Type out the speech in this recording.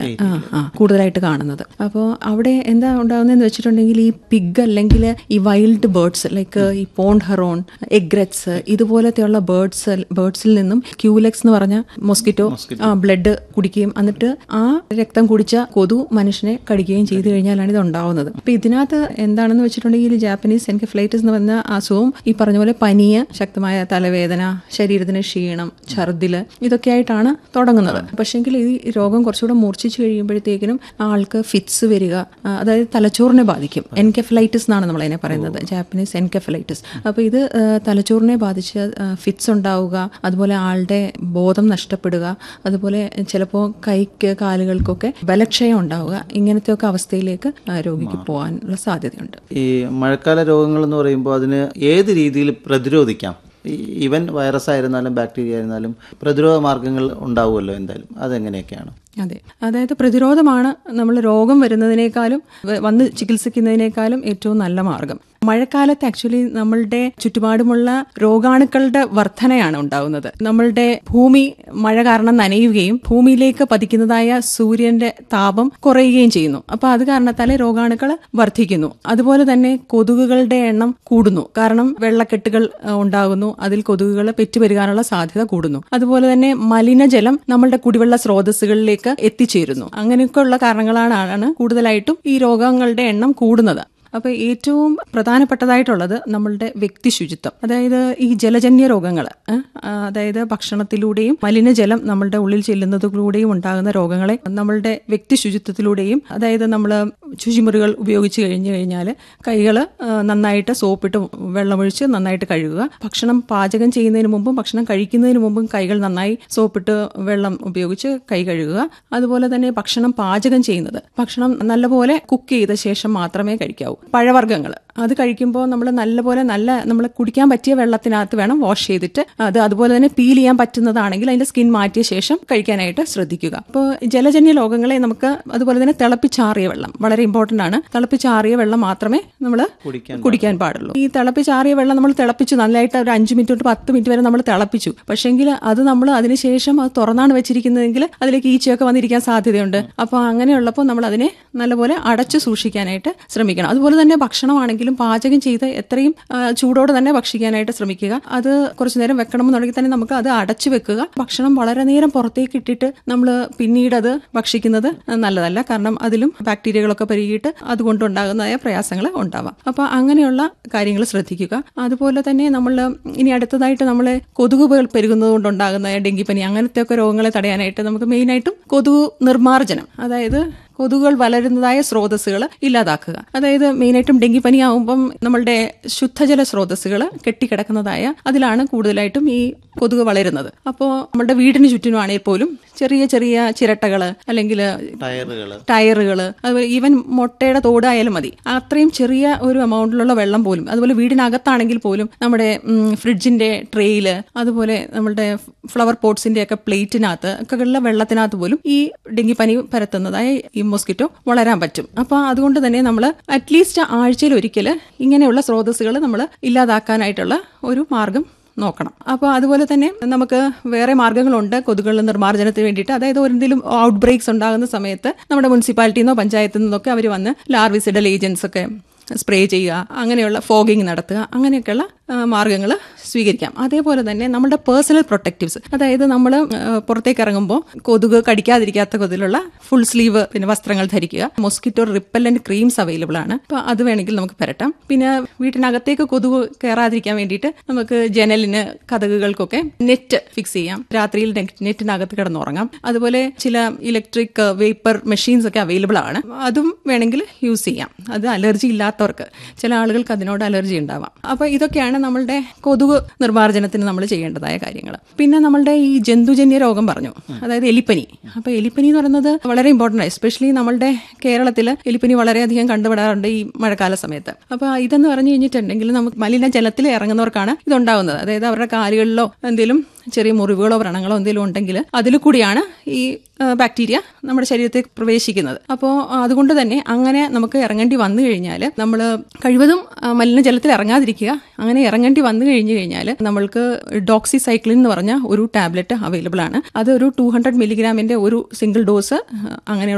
ആ ആ കൂടുതലായിട്ട് കാണുന്നത് അപ്പോൾ അവിടെ എന്താ ഉണ്ടാകുന്നതെന്ന് വെച്ചിട്ടുണ്ടെങ്കിൽ ഈ പിഗ് അല്ലെങ്കിൽ ഈ വൈൽഡ് ബേർഡ്സ് ലൈക്ക് ഈ പോണ്ട് ഹെറോൺ എഗ്രറ്റ്സ് ഇതുപോലത്തെയുള്ള ബേർഡ്സ് ബേർഡ്സിൽ നിന്നും ക്യൂലെക്സ് എന്ന് പറഞ്ഞ മൊസ്കിറ്റോ ബ്ലഡ് കുടിക്കുകയും എന്നിട്ട് ആ രക്തം കുടിച്ച കൊതു മനുഷ്യനെ കടിക്കുകയും ചെയ്തു കഴിഞ്ഞാലാണ് ഇത് ഉണ്ടാവുന്നത് അപ്പൊ ഇതിനകത്ത് എന്താണെന്ന് വെച്ചിട്ടുണ്ടെങ്കിൽ ഈ ജാപ്പനീസ് എൻകെഫ്ലൈറ്റിസ് എന്ന് പറഞ്ഞ അസുഖവും ഈ പറഞ്ഞ പോലെ പനിയ ശക്തമായ തലവേദന ശരീരത്തിന് ക്ഷീണം ഛർദില് ഇതൊക്കെ ആയിട്ടാണ് തുടങ്ങുന്നത് പക്ഷെങ്കിൽ ഈ രോഗം കുറച്ചുകൂടെ മൂർച്ഛിച്ചു കഴിയുമ്പോഴത്തേക്കിനും ആൾക്ക് ഫിറ്റ്സ് വരിക ആ, അതായത് തലച്ചോറിനെ ബാധിക്കും എൻകെഫലൈറ്റിസ് എന്നാണ് നമ്മൾ അതിനെ പറയുന്നത് ജാപ്പനീസ് എൻകെഫലൈറ്റിസ് അപ്പോൾ ഇത് ആ, തലച്ചോറിനെ ബാധിച്ച് ഫിറ്റ്സ് ഉണ്ടാവുക അതുപോലെ ആളുടെ ബോധം നഷ്ടപ്പെടുക അതുപോലെ ചിലപ്പോൾ കൈക്ക് കാലുകൾക്കൊക്കെ ബലക്ഷയം ഉണ്ടാവുക ഇങ്ങനത്തെയൊക്കെ അവസ്ഥയിലേക്ക് ആ, രോഗിക്ക് പോകാനുള്ള സാധ്യതയുണ്ട് ഈ മഴക്കാല രോഗങ്ങൾ എന്ന് പറയുമ്പോൾ അതിന് ഏത് രീതിയിൽ പ്രതിരോധിക്കാം ഈ- ഈവൻ വൈറസ് ആയിരുന്നാലും ബാക്ടീരിയ ആയിരുന്നാലും പ്രതിരോധ മാർഗങ്ങൾ ഉണ്ടാവുമല്ലോ എന്തായാലും അതെങ്ങനെയൊക്കെയാണ് അതെ അതായത് പ്രതിരോധമാണ് നമ്മൾ രോഗം വരുന്നതിനേക്കാളും വ- വന്ന് ചികിത്സിക്കുന്നതിനേക്കാളും ഏറ്റവും നല്ല മാർഗം മഴക്കാലത്ത് ആക്ച്വലി നമ്മളുടെ ചുറ്റുപാടുമുള്ള രോഗാണുക്കളുടെ വർധനയാണ് ഉണ്ടാകുന്നത് നമ്മളുടെ ഭൂമി മഴ കാരണം നനയുകയും ഭൂമിയിലേക്ക് പതിക്കുന്നതായ സൂര്യന്റെ താപം കുറയുകയും ചെയ്യുന്നു അപ്പൊ അത് കാരണത്താലെ രോഗാണുക്കൾ വർദ്ധിക്കുന്നു അതുപോലെ തന്നെ കൊതുകുകളുടെ എണ്ണം കൂടുന്നു കാരണം വെള്ളക്കെട്ടുകൾ ആ, ഉണ്ടാകുന്നു അതിൽ കൊതുകുകൾ പെറ്റുപെരുകാനുള്ള സാധ്യത കൂടുന്നു അതുപോലെ തന്നെ മലിനജലം നമ്മളുടെ കുടിവെള്ള സ്രോതസ്സുകളിലേക്ക് എത്തിച്ചേരുന്നു അങ്ങനെയൊക്കെയുള്ള കാരണങ്ങളാണ് ആണ് കൂടുതലായിട്ടും ഈ രോഗങ്ങളുടെ എണ്ണം കൂടുന്നത് അപ്പൊ ഏറ്റവും പ്രധാനപ്പെട്ടതായിട്ടുള്ളത് നമ്മളുടെ വ്യക്തി ശുചിത്വം അതായത് ഈ ജലജന്യ രോഗങ്ങൾ അതായത് ഭക്ഷണത്തിലൂടെയും മലിനജലം നമ്മളുടെ ഉള്ളിൽ ചെല്ലുന്നതിലൂടെയും ഉണ്ടാകുന്ന രോഗങ്ങളെ നമ്മളുടെ വ്യക്തി ശുചിത്വത്തിലൂടെയും അതായത് നമ്മൾ ശുചിമുറികൾ ഉപയോഗിച്ച് കഴിഞ്ഞു കഴിഞ്ഞാൽ കൈകൾ നന്നായിട്ട് സോപ്പിട്ട് വെള്ളമൊഴിച്ച് നന്നായിട്ട് കഴുകുക ഭക്ഷണം പാചകം ചെയ്യുന്നതിന് മുമ്പും ഭക്ഷണം കഴിക്കുന്നതിന് മുമ്പും കൈകൾ നന്നായി സോപ്പിട്ട് വെള്ളം ഉപയോഗിച്ച് കൈ കഴുകുക അതുപോലെ തന്നെ ഭക്ഷണം പാചകം ചെയ്യുന്നത് ഭക്ഷണം നല്ലപോലെ കുക്ക് ചെയ്ത ശേഷം മാത്രമേ കഴിക്കാവൂ പഴവർഗ്ഗങ്ങൾ അത് കഴിക്കുമ്പോൾ നമ്മൾ നല്ലപോലെ നല്ല നമ്മൾ കുടിക്കാൻ പറ്റിയ വെള്ളത്തിനകത്ത് വേണം വാഷ് ചെയ്തിട്ട് അത് അതുപോലെ തന്നെ പീൽ ചെയ്യാൻ പറ്റുന്നതാണെങ്കിൽ അതിന്റെ സ്കിൻ മാറ്റിയ ശേഷം കഴിക്കാനായിട്ട് ശ്രദ്ധിക്കുക അപ്പോൾ ജലജന്യ രോഗങ്ങളെ നമുക്ക് അതുപോലെ തന്നെ തിളപ്പിച്ചാറിയ വെള്ളം വളരെ ഇമ്പോർട്ടന്റ് ആണ് തിളപ്പിച്ചാറിയ വെള്ളം മാത്രമേ നമ്മൾ കുടിക്കാൻ കുടിക്കാൻ പാടുള്ളൂ ഈ തിളപ്പിച്ചാറിയ വെള്ളം നമ്മൾ തിളപ്പിച്ചു നല്ലതായിട്ട് ഒരു അഞ്ച് മിനിറ്റ് തൊട്ട് പത്ത് മിനിറ്റ് വരെ നമ്മൾ തിളപ്പിച്ചു പക്ഷെങ്കിൽ അത് നമ്മൾ അതിനുശേഷം അത് തുറന്നാണ് വെച്ചിരിക്കുന്നതെങ്കിൽ അതിലേക്ക് ഈച്ചയൊക്കെ വന്നിരിക്കാൻ സാധ്യതയുണ്ട് അപ്പോൾ അങ്ങനെയുള്ളപ്പോൾ നമ്മൾ അതിനെ നല്ലപോലെ അടച്ചു സൂക്ഷിക്കാനായിട്ട് ശ്രമിക്കണം അതുപോലെ തന്നെ ഭക്ഷണമാണെങ്കിലും പാചകം ചെയ്ത് എത്രയും ആ, ചൂടോടെ തന്നെ ഭക്ഷിക്കാനായിട്ട് ശ്രമിക്കുക അത് കുറച്ചു നേരം വെക്കണമെന്നുണ്ടെങ്കിൽ തന്നെ നമുക്ക് അത് അടച്ചു വെക്കുക ഭക്ഷണം വളരെ നേരം പുറത്തേക്ക് ഇട്ടിട്ട് നമ്മൾ പിന്നീട് അത് ഭക്ഷിക്കുന്നത് നല്ലതല്ല കാരണം അതിലും ബാക്ടീരിയകളൊക്കെ പെരുകിയിട്ട് അതുകൊണ്ടുണ്ടാകുന്നതായ പ്രയാസങ്ങൾ ഉണ്ടാവാം അപ്പൊ അങ്ങനെയുള്ള കാര്യങ്ങൾ ശ്രദ്ധിക്കുക അതുപോലെ തന്നെ നമ്മൾ ഇനി അടുത്തതായിട്ട് നമ്മൾ കൊതുകുകൾ പെരുകുന്നത് കൊണ്ടുണ്ടാകുന്ന ഡെങ്കിപ്പനി അങ്ങനത്തെ ഒക്കെ രോഗങ്ങളെ തടയാനായിട്ട് നമുക്ക് മെയിനായിട്ടും കൊതുക് നിർമ്മാർജ്ജനം അതായത് കൊതുകുകൾ വളരുന്നതായ സ്രോതസ്സുകൾ ഇല്ലാതാക്കുക അതായത് മെയിനായിട്ടും ഡെങ്കിപ്പനി ആവുമ്പം നമ്മളുടെ ശുദ്ധജല സ്രോതസ്സുകൾ കെട്ടിക്കിടക്കുന്നതായ അതിലാണ് കൂടുതലായിട്ടും ഈ കൊതുക് വളരുന്നത് അപ്പോൾ നമ്മുടെ വീടിന് ചുറ്റിനുമാണെങ്കിൽ പോലും ചെറിയ ചെറിയ ചിരട്ടകൾ അല്ലെങ്കിൽ ടയറുകൾ ടയറുകൾ അതുപോലെ ഈവൻ മുട്ടയുടെ തോടായാലും മതി അത്രയും ചെറിയ ഒരു എമൗണ്ടിലുള്ള വെള്ളം പോലും അതുപോലെ വീടിനകത്താണെങ്കിൽ പോലും നമ്മുടെ ഉം, ഫ്രിഡ്ജിന്റെ ട്രേയില് അതുപോലെ നമ്മുടെ ഫ്ലവർ പോട്ട്സിന്റെ ഒക്കെ പ്ലേറ്റിനകത്ത് ഒക്കെ ഉള്ള വെള്ളത്തിനകത്ത് പോലും ഈ ഡെങ്കിപ്പനി പരത്തുന്നതായ ഈ മോസ്കിറ്റോ വളരാൻ പറ്റും അപ്പൊ അതുകൊണ്ട് തന്നെ നമ്മൾ അറ്റ്ലീസ്റ്റ് ആഴ്ചയിൽ ഒരിക്കൽ ഇങ്ങനെയുള്ള സ്രോതസ്സുകൾ നമ്മൾ ഇല്ലാതാക്കാനായിട്ടുള്ള ഒരു മാർഗം നോക്കണം അപ്പോൾ അതുപോലെ തന്നെ നമുക്ക് വേറെ മാർഗ്ഗങ്ങളുണ്ട് കൊതുകുകളുടെ നിർമ്മാർജ്ജനത്തിന് വേണ്ടിയിട്ട് അതായത് എന്തെങ്കിലും ഔട്ട് ബ്രേക്സ് ഉണ്ടാകുന്ന സമയത്ത് നമ്മുടെ മുനിസിപ്പാലിറ്റിയിൽ നിന്നോ പഞ്ചായത്തിൽ നിന്നൊക്കെ അവർ വന്ന് ലാർവിസിഡൽ ഏജൻസ് ഒക്കെ സ്പ്രേ ചെയ്യുക അങ്ങനെയുള്ള ഫോഗിങ് നടത്തുക അങ്ങനെയൊക്കെയുള്ള മാർഗ്ഗങ്ങൾ സ്വീകരിക്കാം അതേപോലെ തന്നെ നമ്മുടെ പേഴ്സണൽ പ്രൊട്ടക്റ്റീവ്സ് അതായത് നമ്മൾ പുറത്തേക്ക് ഇറങ്ങുമ്പോൾ കൊതുക് കടിക്കാതിരിക്കാത്ത കൊതിലുള്ള ഫുൾ സ്ലീവ് പിന്നെ വസ്ത്രങ്ങൾ ധരിക്കുക മൊസ്കിറ്റോ റിപ്പല്ലന്റ് ക്രീംസ് അവൈലബിൾ ആണ് അപ്പോൾ അത് വേണമെങ്കിൽ നമുക്ക് പുരട്ടാം പിന്നെ വീട്ടിനകത്തേക്ക് കൊതുക് കയറാതിരിക്കാൻ വേണ്ടിയിട്ട് നമുക്ക് ജനലിന് കഥകുകൾക്കൊക്കെ നെറ്റ് ഫിക്സ് ചെയ്യാം രാത്രിയിൽ നെറ്റിനകത്ത് കിടന്നുറങ്ങാം അതുപോലെ ചില ഇലക്ട്രിക് വേപ്പർ മെഷീൻസ് ഒക്കെ അവൈലബിൾ ആണ് അതും വേണമെങ്കിൽ യൂസ് ചെയ്യാം അത് അലർജി ഇല്ലാത്തവർക്ക് ചില ആളുകൾക്ക് അതിനോട് അലർജി ഉണ്ടാവാം അപ്പോൾ ഇതൊക്കെയാണ് നമ്മളുടെ കൊതുക് നിർമ്മാർജ്ജനത്തിന് നമ്മൾ ചെയ്യേണ്ടതായ കാര്യങ്ങൾ പിന്നെ നമ്മളുടെ ഈ ജന്തുജന്യ രോഗം പറഞ്ഞു അതായത് എലിപ്പനി അപ്പോൾ എലിപ്പനി എന്ന് പറയുന്നത് വളരെ ഇമ്പോർട്ടൻ്റ് എസ്പെഷ്യലി നമ്മളുടെ കേരളത്തിൽ എലിപ്പനി വളരെയധികം കണ്ടുപെടാറുണ്ട് ഈ മഴക്കാല സമയത്ത് അപ്പോൾ ഇതെന്ന് പറഞ്ഞു കഴിഞ്ഞിട്ടുണ്ടെങ്കിൽ നമുക്ക് മലിനജലത്തിൽ ഇറങ്ങുന്നവർക്കാണ് ഇതുണ്ടാകുന്നത് അതായത് അവരുടെ കാലുകളിലോ എന്തെങ്കിലും ചെറിയ മുറിവുകളോ വ്രണങ്ങളോ എന്തെങ്കിലും ഉണ്ടെങ്കിൽ അതിൽ കൂടിയാണ് ഈ ആ, ബാക്ടീരിയ നമ്മുടെ ശരീരത്തിൽ പ്രവേശിക്കുന്നത് അപ്പോൾ അതുകൊണ്ട് തന്നെ അങ്ങനെ നമുക്ക് ഇറങ്ങേണ്ടി വന്നു കഴിഞ്ഞാൽ നമ്മൾ കഴിവതും ആ, മലിനജലത്തിൽ ഇറങ്ങാതിരിക്കുക അങ്ങനെ ഇറങ്ങേണ്ടി വന്നു കഴിഞ്ഞു കഴിഞ്ഞാൽ നമ്മൾക്ക് ഡോക്സി സൈക്ലിൻ എന്ന് പറഞ്ഞ ഒരു ടാബ്ലറ്റ് അവൈലബിൾ ആണ് അത് ഒരു ടു ഹൺഡ്രഡ് മില്ലിഗ്രാമിന്റെ ഒരു സിംഗിൾ ഡോസ് അങ്ങനെയുള്ള